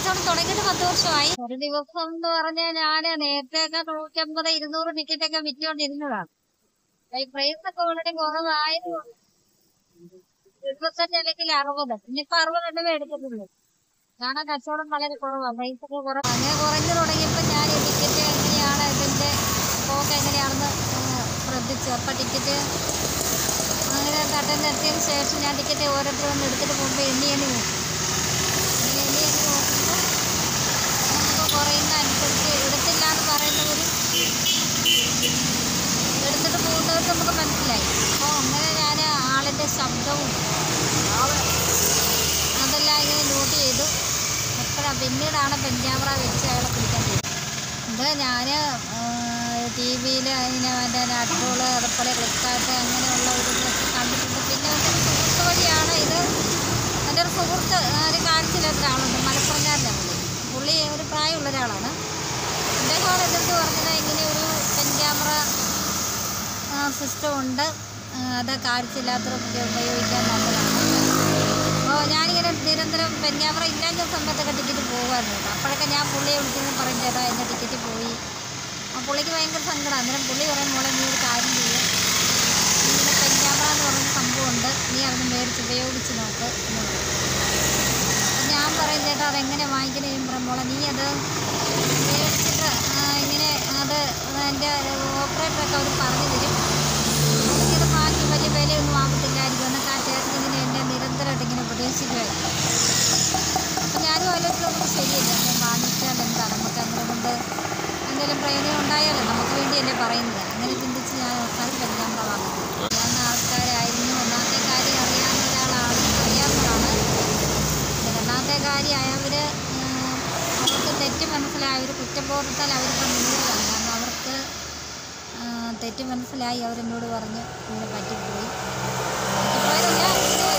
കച്ചവടം തുടങ്ങിയിട്ട് പത്ത് വർഷമായി ഒരു ദിവസം എന്ന് പറഞ്ഞാൽ ഞാന് നേരത്തെയൊക്കെ നൂറ്റമ്പത് ഇരുന്നൂറ് ടിക്കറ്റ് ഒക്കെ വിറ്റുകൊണ്ടിരുന്നതാണ് ഈ പ്രൈസ് ഒക്കെ വളരെ കുറവായതുകൊണ്ട് ഇരുപത്തഞ്ച് അല്ലെങ്കിൽ അറുപത് ഇനിയിപ്പോ അറുപത് എണ്ണമേ എടുക്കത്തുള്ളൂ കാരണം കച്ചവടം വളരെ കുറവാണ് പ്രൈസ് ഒക്കെ കുറവ് അങ്ങനെ കുറഞ്ഞു തുടങ്ങിയപ്പോൾ ഞാൻ ഈ ടിക്കറ്റ് എങ്ങനെയാണ് ഇതിന്റെ പോക്ക് എങ്ങനെയാണെന്ന് ഒന്ന് ശ്രദ്ധിച്ചു അപ്പൊ ടിക്കറ്റ് അങ്ങനെ കട്ടൻ എത്തിയതിന് ശേഷം ഞാൻ ടിക്കറ്റ് ഓരോരുത്തരും ഒന്ന് എടുത്തിട്ട് പോകുമ്പോൾ എണ്ണി എണ്ണി നോക്കും അങ്ങനെ എണ്ണി എണ്ണി നോക്കുമ്പോൾ നമുക്ക് കുറയുന്ന അനുസരിച്ച് എടുത്തില്ല എന്ന് പറയുന്നവരും എടുത്തിട്ട് പോകുന്നവർക്ക് നമുക്ക് മനസ്സിലായി അപ്പോൾ അങ്ങനെ ഞാൻ ആളിൻ്റെ ശബ്ദവും അതെല്ലാം ഇങ്ങനെ നോട്ട് ചെയ്തു എപ്പോഴാണ് പിന്നീടാണ് പെൻ ക്യാമറ വെച്ച് അയാളെ പിടിക്കാൻ ചെയ്തത് ഇത് ഞാൻ ടി വിയിൽ ഇങ്ങനെ മറ്റേ നട്ടോള് അതുപോലെ ഫ്ലിപ്കാർട്ട് അങ്ങനെയുള്ള ഒരു ഇതൊക്കെ കണ്ടിട്ടുണ്ട് പിന്നെ എൻ്റെ ഒരു സുഹൃത്ത് വഴിയാണ് ഇത് എൻ്റെ ഒരു സുഹൃത്ത് ഒരു കാണിച്ചില്ലാത്ത ഒരാളുണ്ട് മലപ്പുറംകാരനാണ് പുള്ളി പുള്ളി ഒരു പ്രായമുള്ള ഒരാളാണ് അദ്ദേഹമാണ് ഇതെടുത്ത് പറഞ്ഞത് ഇങ്ങനെ ഒരു പെൻ ക്യാമറ സിസ്റ്റം ഉണ്ട് ആ, അത് കാഴ്ചയില്ലാത്തവർക്ക് ഉപയോഗിക്കാൻ നല്ലതാണ് അപ്പോൾ ഞാനിങ്ങനെ നിരന്തരം പെൻ ക്യാമറ ഇല്ലാത്ത സമയത്തൊക്കെ ടിക്കറ്റ് പോകുമായിരുന്നു കേട്ടോ അപ്പോഴൊക്കെ ഞാൻ പുള്ളിയെ വിളിക്കുന്നത് പറയും ചേട്ടാ എൻ്റെ ടിക്കറ്റ് പോയി ആ പുള്ളിക്ക് ഭയങ്കര സങ്കടം അന്നേരം പുള്ളി പറയും മോളെ നീ ഒരു കാര്യം ചെയ്യും ഇങ്ങനെ പെൻ ക്യാമറ എന്ന് പറയുന്ന സംഭവമുണ്ട് നീ അതൊന്ന് മേടിച്ച് ഉപയോഗിച്ച് നോക്ക് എന്ന് പറയും അപ്പം ഞാൻ പറയും ചേട്ടാ അതെങ്ങനെ വാങ്ങിക്കണേ ഞാൻ പറയും മോളെ നീ അത് മേടിച്ചിട്ട് ആ, ഇങ്ങനെ അത് എൻ്റെ ഓപ്പറേറ്ററൊക്കെ അവർ പറഞ്ഞു തരും എനിക്കത് വാങ്ങി വലിയ വിലയൊന്നും ആവത്തില്ലായിരിക്കും എന്നൊക്കെ ആ ചേട്ടൻ ഇങ്ങനെ എന്നെ നിരന്തരമായിട്ട് ഇങ്ങനെ ഉപദേശിക്കുമായിരുന്നു അപ്പം ഞാനും ആലോചിച്ച് നമുക്ക് ശരിയല്ല ഞാൻ വാങ്ങിച്ചാൽ എന്താണ് നമുക്ക് അങ്ങനെ കൊണ്ട് എന്തെങ്കിലും പ്രയോജനം ഉണ്ടായാലോ നമുക്ക് വേണ്ടിയല്ലേ പറയുന്നത് അങ്ങനെ ചിന്തിച്ച് ഞാൻ അവസാനം പെരുന്നാൾ വാങ്ങുന്നത് അറിയാവുന്ന ആൾക്കാരായിരുന്നു ഒന്നാമത്തെ കാര്യം അറിയാവുന്ന ഒരാളാണ് അറിയാവുന്നതാണ് പിന്നെ രണ്ടാമത്തെ കാര്യം അവർ അവർക്ക് തെറ്റ് മനസ്സിലായി ഒരു കുറ്റബോധത്താൽ അവരിപ്പോൾ മുന്നിലാണ് കാരണം അവർക്ക് ആ, തെറ്റ് മനസ്സിലായി അവരെന്നോട് പറഞ്ഞു ഇങ്ങനെ പറ്റിപ്പോയി പറ്റിപ്പോയതല്ല ഇത്